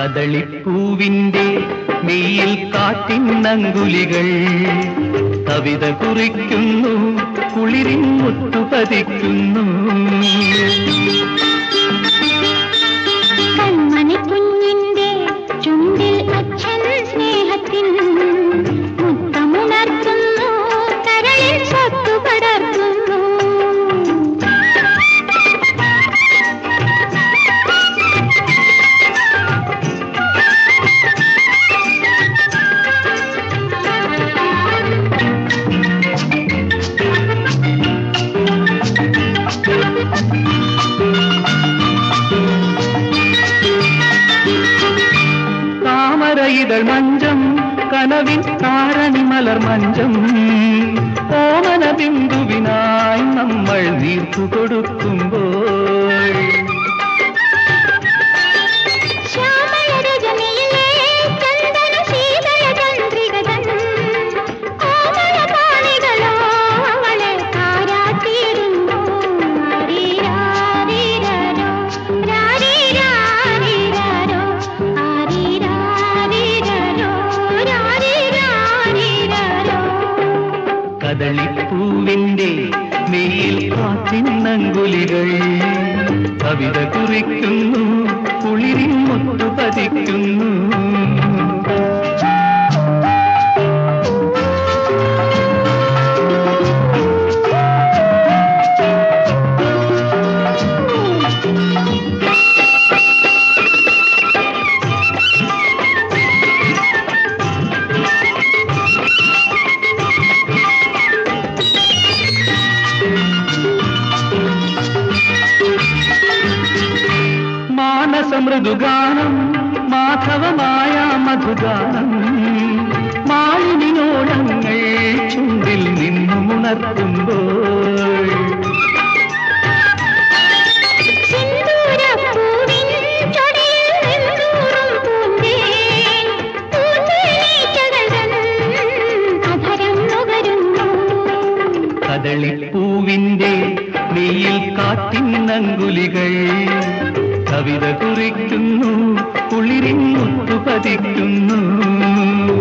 കദളിപ്പൂവിന്റെ മെയ്യിൽ കാട്ടിന്നങ്കുലികൾ കവിത കുറിക്കുന്നു കുളിരിൻ മുത്തുപതിക്കുന്നു കൺമണി കുഞ്ഞിന്റെ ചുണ്ടിൽ അച്ഛൻ സ്നേഹത്തിൻ മുത്തമുണർത്തുന്നു കരളിൽ സ്വത്തു പടർത്തുന്നു താമരയിതൾ മഞ്ചം കനവിൻ താരണി മലർ മഞ്ചം ഓമന ബിന്ദുവിനായി നമ്മൾ നീർത്തു കൊടുക്കുമ്പോൾ ശ്യാമളരജനിയിലെ ചന്ദന ശീതള ചന്ദ്രികതൻ കോമളപാണികളോ അവളെ താരാട്ടിയിടുന്നു. ആരീരാരീരാരോ, രാരീരാരീരാരോ, ആരീരാരീരാരോ, രാരീരാരീരാരോ. കദളിപ്പൂവിന്റെ മെയ്യിൽ കാത്തിന്നങ്കുലികൾ കവിത കുറിക്കുന്നു കുളിരിൻ മുത്തു പതിക്കുന്നു മാനസമൃദുഗാനം മാധവമായ മധുഗാനം മാലിനിയോളങ്ങൾ ചുണ്ടിൽ നിന്നുമുണർത്തുമ്പോൾ സിന്ദൂരപ്പൂവിൻ ചൊടിയിൽ നിന്നൂറും പൂന്തേൻ, പൂന്തേനീച്ചകൾ തൻ അധരം നുകരുന്നു. കദളിപ്പൂവിന്റെ നെയ്യിൽ കാത്തിന്നങ്കുലികൾ കവിത കുറിക്കുന്നു കുളിരിൻ മുത്തു പതിക്കുന്നു